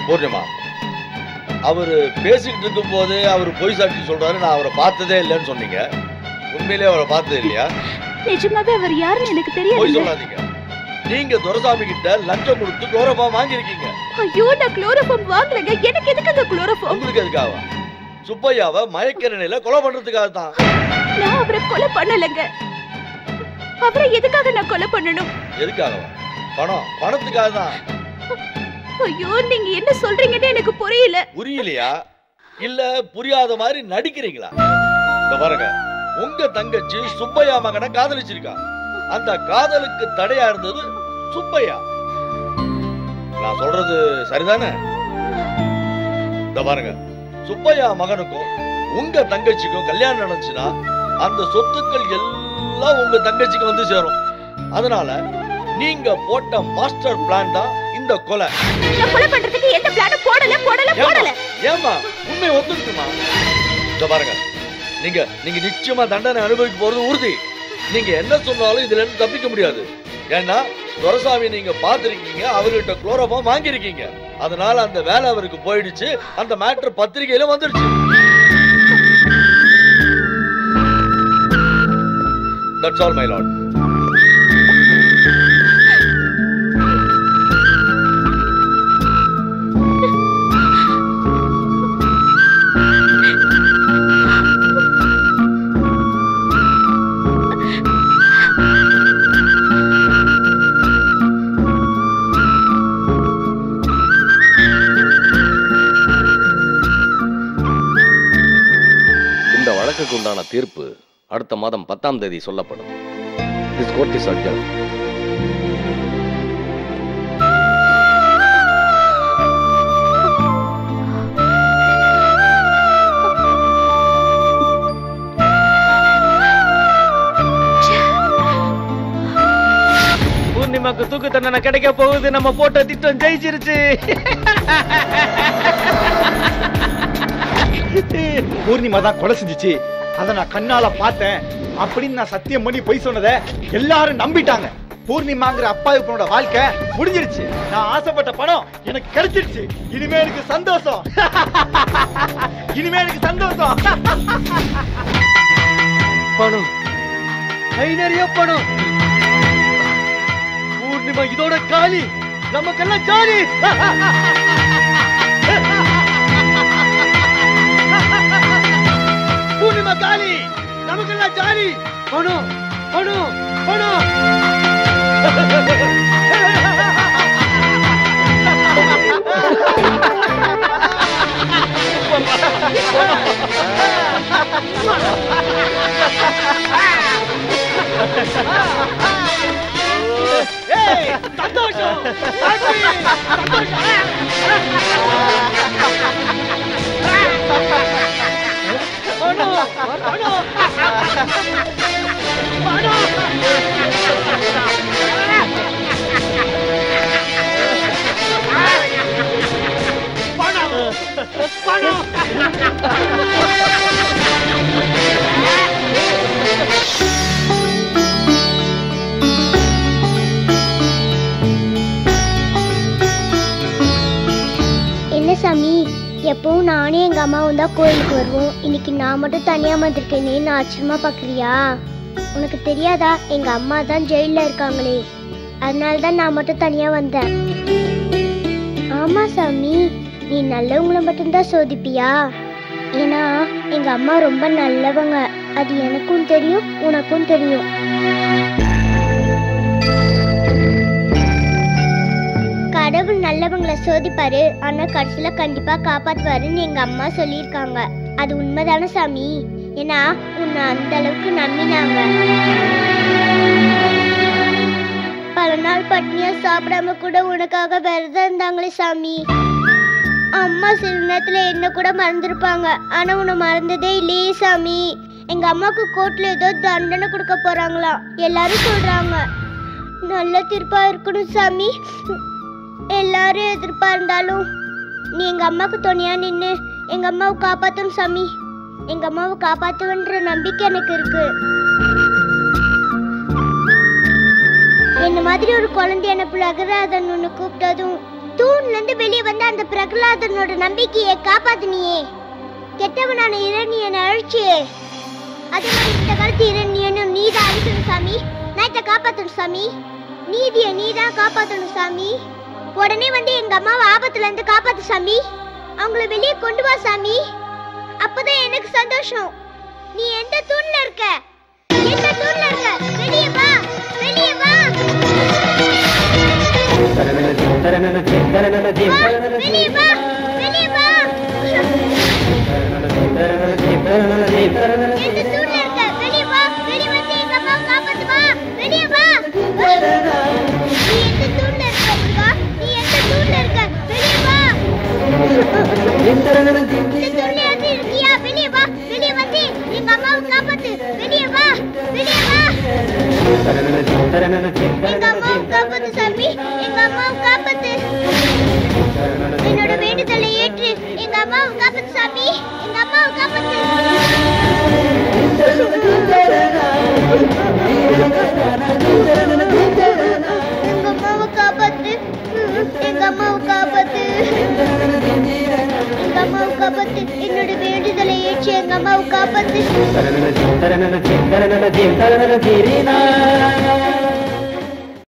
பூர்ணிமா அவர் பேசிக்கிட்டு இருக்கும் போது அவர் பொய் சாட்சி சொல்றாரு நான் அவரை பார்த்ததே இல்லைன்னு சொன்னீங்க உண்மையிலேயே அவரை பார்த்தது இல்லையா நிஜமாவே அவர் யாருன்னு எனக்கு பொய் தெரியாது சொல்லாதீங்க நீங்க துரசாமி கிட்ட லஞ்சம் கொடுத்து குளோரோஃபார்ம் வாங்கியிருக்கீங்க ஐயோ நான் குளோரோஃபார்ம் வாங்கலங்க எனக்கு எதுக்குங்க குளோரோஃபார்ம் உங்களுக்கு எதுக்காக சுப்பையாவை மயக்க நிலையில கொலை பண்றதுக்காக தான் நான் அவரை கொலை பண்ணலங்க அவரை எதுக்காக நான் கொலை பண்ணணும் எதுக்காக பணம் பணத்துக்காக தான் ஐயோ நீங்க என்ன சொல்றீங்கன்னு எனக்கு புரியல புரியலையா இல்ல புரியாத மாதிரி நடிக்கிறீங்களா இந்த பாருங்க உங்க தங்கச்சி சுப்பையா மகனை காதலிச்சிருக்கா அந்த காதலுக்கு தடையா இருந்தது சுப்பையா நான் சொல்றது சரிதானே இந்த பாருங்க சுப்பையா மகனுக்கும் உங்க தங்கச்சிக்கும் கல்யாணம் நடந்துச்சுன்னா அந்த சொத்துக்கள் எல்லாம் உங்க தங்கச்சிக்கு வந்து சேரும் அதனால நீங்க போட்ட மாஸ்டர் பிளான் தான் இந்த கொலை நான் கொலை பண்றதுக்கு எந்த பிளானும் போடல போடல போடல ஏமா உண்மை ஒத்துக்குமா இந்த பாருங்க நீங்க நீங்க நிச்சயமா தண்டனை அனுபவிக்க போறது உறுதி நீங்க என்ன சொன்னாலும் இதுல இருந்து தப்பிக்க முடியாது ஏன்னா துரசாமி நீங்க பாத்திருக்கீங்க அவர்கிட்ட குளோரோஃபார்ம் வாங்கியிருக்கீங்க அதனால அந்த வேலை அவருக்கு போயிடுச்சு அந்த மேட்டர் பத்திரிகையில வந்துடுச்சு தட்ஸ் ஆல் மை லார்ட் இந்த வழக்குக்கு உண்டான தீர்ப்பு அடுத்த மாதம் பத்தாம் தேதி சொல்லப்படும் திஸ் கோர்ட் இஸ் அட்ஜர்ன் பூர்ணிமாக்கு தூக்கு தண்டனை கிடைக்க போகுது நம்ம போட்ட திட்டம் ஜெயிச்சிருச்சு பூர்ணிமா தான் கொலை செஞ்சுச்சு அதை நான் கண்ணால பார்த்தேன் அப்படின்னு நான் சத்தியம் பண்ணி பொய் சொன்னதை எல்லாரும் நம்பிட்டாங்க பூர்ணிமாங்கிற அப்பாவி பொண்ணோட வாழ்க்கை முடிஞ்சிருச்சு நான் ஆசைப்பட்ட பணம் எனக்கு கிடைச்சிருச்சு இனிமே எனக்கு சந்தோஷம் இனிமே எனக்கு சந்தோஷம் பணம் கை நிறைய பணம் பூர்ணிமா இதோட காலி நமக்கெல்லாம் ஜாலி பூர்ணிமா காலி நமக்கெல்லாம் ஜாலி பணம் பணம் பணம் ஏய், சந்தோஷம் happy, சந்தோஷம் பணம் பணம் என்ன சாமி எப்பவும் நானே எங்க அம்மாவும் தான் கோயிலுக்கு வருவோம் இன்னைக்கு நான் மட்டும் தனியா வந்திருக்கேனே நான் ஆச்சரியமா பாக்குறியா உனக்கு தெரியாதா எங்க அம்மா தான் ஜெயில இருக்காங்களே அதனால தான் நான் மட்டும் தனியா வந்தேன் ஆமா சாமி நீ நல்லவங்கள மட்டும்தான் சோதிப்பியா ஏன்னா எங்க அம்மா ரொம்ப நல்லவங்க அது எனக்கும் தெரியும் உனக்கும் தெரியும் கடவுள் நல்லவங்களை சோதிப்பாரு ஆனா கடைசியில கண்டிப்பா காப்பாத்துவாருன்னு எங்க அம்மா சொல்லியிருக்காங்க அது உண்மைதானே சாமி ஏன்னா உன்னை அந்த அளவுக்கு நம்பினாங்க பல நாள் பட்னியா சாப்பிடாம கூட உனக்காக விரதம் இருந்தாங்களே சாமி அம்மா சில நேரத்துல என்ன கூட மறந்துருப்பாங்க ஆனா உன்னை மறந்ததே இல்லையே சாமி எங்க அம்மாக்கு கோர்ட்ல ஏதோ தண்டனை கொடுக்க போறாங்களாம் எல்லாரும் சொல்றாங்க நல்ல தீர்ப்பா இருக்கணும் சாமி எல்லாரும் எதிர்பார்ந்தாலும் நீ எங்க அம்மாவுக்கு துணையா நின்னு எங்க அம்மாவை காப்பாத்தணும் சாமி எங்க அம்மாவை காப்பாத்துவன்ற நம்பிக்கை எனக்கு இருக்கு என்ன மாதிரி ஒரு குழந்தை என்ன அகராதன் ஒன்று கூப்பிட்டதும் தூண்ல இருந்து வெளியே வந்த அந்த பிரகலாதனோட நம்பிக்கையை காப்பாத்தினியே கெட்டவனான இரணியனை அழிச்சியே அதே மாதிரி இந்த காலத்து இரணியனும் நீ தான் அழிக்கணும் சாமி நைட்டை காப்பாத்தணும் சாமி நீதியை நீ தான் காப்பாத்தணும் சாமி உடனே வந்து எங்க அம்மாவை ஆபத்துல இருந்து காப்பாத்து சாமி அவங்கள வெளியே கொண்டு வா சாமி அப்பதான் எனக்கு சந்தோஷம் நீ எந்த தூண்ல இருக்க எந்த தூண்ல இருக்க வெளியே வா வெளியே வா வா, வெளியே வா வெளியே வா எந்த தூண்ல இருக்க வெளியே வா வெளியே வந்து எங்க அம்மாவை காப்பாத்து வா வெளியே வா நீ எந்த தூண்ல இருக்க முருகா நீ எந்த தூண்ல இருக்க வெளியே வா இந்த தூண்லயாவது இருக்கியா வெளியே வா வெளியே வந்து எங்க அம்மாவை காப்பாத்து வெளியே வா வெளியே வா எங்க அம்மாவை காப்பாத்து சாமி எங்க அம்மாவை காப்பாத்து என்னோட வேண்டுதலை ஏற்று எங்க அம்மாவை காப்பாத்து சாமி எங்க அம்மாவை காப்பாத்து எங்க அம்மாவை காப்பாத்து எங்க அம்மாவை காப்பாத்து எங்க அம்மாவை காப்பாத்து என்னோட வேண்டுதலை ஏற்று எங்க அம்மாவை காப்பாத்து தரண தரண தரண தரண தரண தரண